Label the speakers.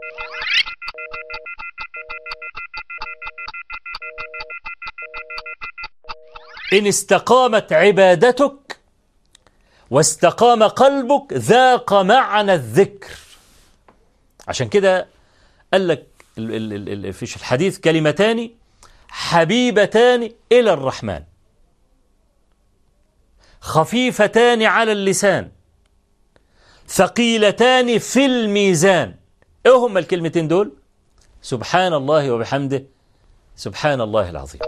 Speaker 1: إن استقامت عبادتك واستقام قلبك ذاق معنى الذكر عشان كده قال لك في الحديث كلمتان حبيبتان إلى الرحمن خفيفتان على اللسان ثقيلتان في الميزان ايه هما الكلمتين دول سبحان الله وبحمده سبحان الله العظيم